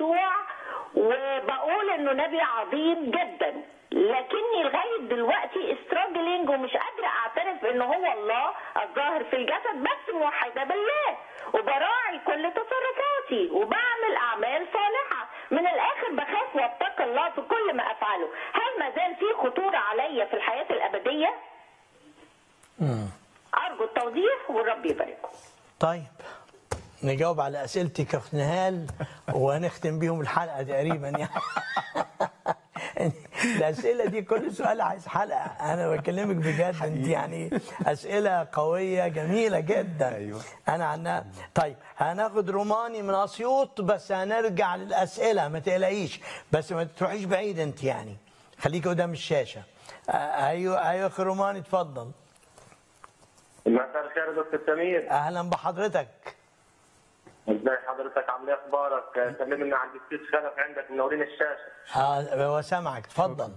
يسوع وبقول انه نبي عظيم جدا لكني لغايه دلوقتي استراجلينج ومش قادره اعترف ان هو الله الظاهر في الجسد بس موحده بالله وبراعي كل تصرفاتي وبعمل اعمال صالحه من الاخر بخاف واتقي الله في كل ما افعله هل ما زال في خطوره عليا في الحياه الابديه ارجو التوضيح والرب يبارككم طيب نجاوب على اسئلتك يا اخت نهال ونختم بيهم الحلقه تقريبا يعني الاسئله دي كل سؤال عايز حلقه انا بكلمك بجد انت يعني اسئله قويه جميله جدا أيوة. انا عنها طيب هناخد روماني من اسيوط بس هنرجع للاسئله ما تقلقيش بس ما تروحيش بعيد انت يعني خليك قدام الشاشه آه، ايوه ايوه اخي روماني اتفضل مساء الخير يا دكتور سمير اهلا بحضرتك ازاي حضرتك عامل ايه اخبارك كلمنا عن الدكتور خلف عندك منورين الشاشه اه هو سامعك اتفضل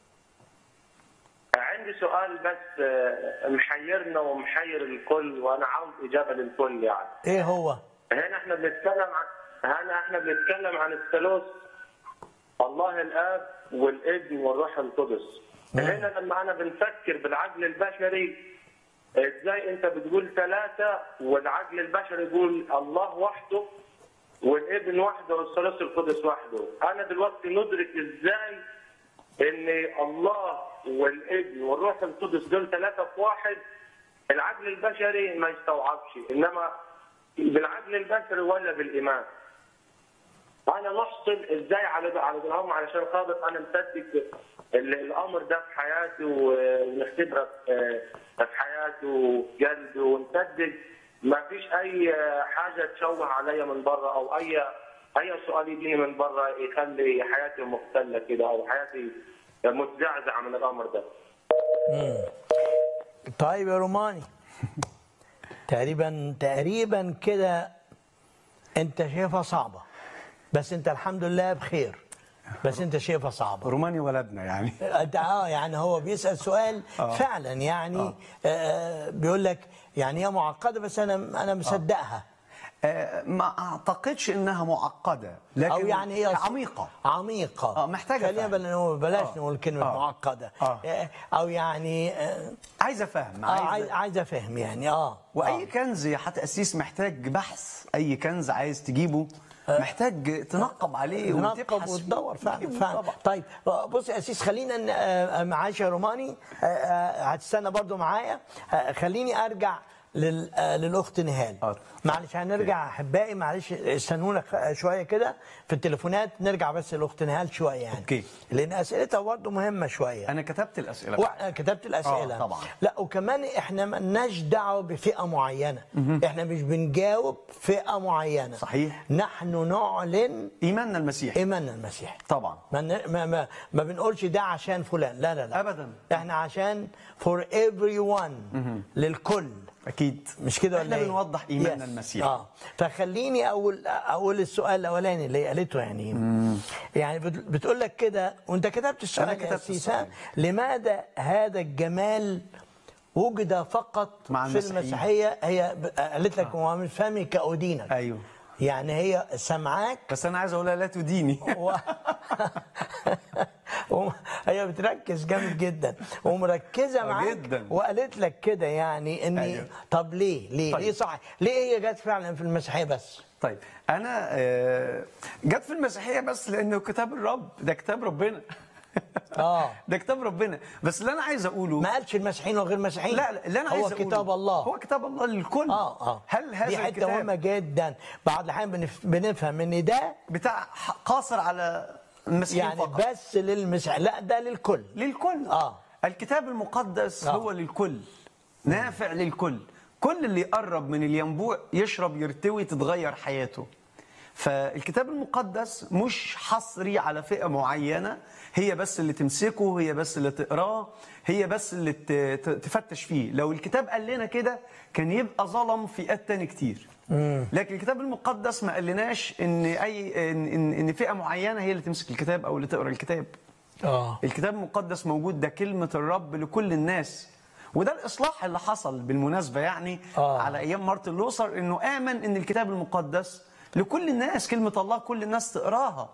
عندي سؤال بس آه، محيرنا ومحير الكل وانا عاوز اجابه للكل يعني ايه هو هنا احنا بنتكلم عن هنا احنا بنتكلم عن الثالوث الله الاب والابن والروح القدس هنا لما انا بنفكر بالعقل البشري ازاي انت بتقول ثلاثه والعقل البشري يقول الله وحده والابن وحده والثالوث القدس وحده انا دلوقتي ندرك ازاي ان الله والابن والروح القدس دول ثلاثه في واحد العقل البشري ما يستوعبش انما بالعقل البشري ولا بالايمان انا نحصل ازاي على على دراهم علشان خاطر انا مصدق ال- الامر ده في حياتي و- ونختبره في في حياتي وجلد ونصدق ما فيش اي حاجه تشوه عليا من بره او اي اي سؤال يجيني من بره يخلي حياتي مختله كده او حياتي متزعزعه من الامر ده طيب يا روماني تقريبا تقريبا كده انت شايفها صعبه بس انت الحمد لله بخير بس انت شايفها صعبه روماني ولدنا يعني انت اه يعني هو بيسال سؤال فعلا يعني آه بيقول لك يعني هي معقده بس انا انا مصدقها آه، ما اعتقدش انها معقده لكن او يعني هي عميقه عميقه آه، محتاجة خلينا فهم. بل- نقول- بلاش آه. نقول كلمه آه. معقده آه. آه، او يعني آه عايزه فهم آه، عايز عايزه عايز افهم يعني اه واي آه. كنز يا حتى اسيس محتاج بحث اي كنز عايز تجيبه محتاج تنقب عليه تنقب وتبحث فيه. وتدور فعلا تجيبه فعلا طبعا. طيب بص يا اسيس خلينا ن- آه، معلش يا روماني آه، آه، هتستنى برضو معايا آه، خليني ارجع لل- آه، للاخت نهال آه. معلش هنرجع احبائي معلش استنونا خ- شويه كده في التليفونات نرجع بس للاخت نهال شويه يعني أوكي. لان اسئلتها برضو مهمه شويه انا كتبت الاسئله و- كتبت الاسئله آه، طبعا. لا وكمان احنا مالناش دعوه بفئه معينه احنا مش بنجاوب فئه معينه صحيح. نحن نعلن ايماننا المسيحي ايماننا المسيحي طبعا ما, ن- ما, ما, ما بنقولش ده عشان فلان لا لا لا أبداً. احنا عشان for everyone للكل اكيد مش كده ولا احنا ايه؟ بنوضح ايماننا Yes. المسيحي اه فخليني اقول اقول السؤال الاولاني اللي قالته يعني يعني بت- بتقول لك كده وانت كتبت السؤال أنا يا كتبت سيسا، السؤال. لماذا هذا الجمال وجد فقط مع في المسيحيين. المسيحيه هي ب- قالت لك هو من فمك ادينك ايوه يعني هي سمعاك بس انا عايز اقولها لا تديني و... و- هي بتركز جامد جدا ومركزه آه، معاك جداً. وقالت لك كده يعني اني أيوة. طب ليه ليه طيب. ليه صح ليه هي جت فعلا في المسيحيه بس طيب انا آه، جت في المسيحيه بس لانه كتاب الرب ده كتاب ربنا اه ده كتاب ربنا بس اللي انا عايز اقوله ما قالش المسيحيين وغير المسيحيين لا لا اللي انا عايز هو أقوله كتاب الله هو كتاب الله للكل اه اه هل هذا دي حته الكتاب مهمه جدا بعض الاحيان بنف... بنفهم ان ده بتاع ح- قاصر على المسيحيين يعني فقط بس للمسيح لا ده للكل للكل آه. الكتاب المقدس آه. هو للكل نافع للكل كل اللي يقرب من الينبوع يشرب يرتوي تتغير حياته فالكتاب المقدس مش حصري على فئة معينة هي بس اللي تمسكه هي بس اللي تقراه هي بس اللي ت- ت- تفتش فيه لو الكتاب قال لنا كده كان يبقى ظلم فئات تاني كتير لكن الكتاب المقدس ما قالناش ان اي ان, إن, إن فئة معينة هي اللي تمسك الكتاب او اللي تقرا الكتاب اه الكتاب المقدس موجود ده كلمة الرب لكل الناس وده الإصلاح اللي حصل بالمناسبة يعني آه. على أيام مارتن لوثر إنه آمن إن الكتاب المقدس لكل الناس كلمة الله كل الناس تقراها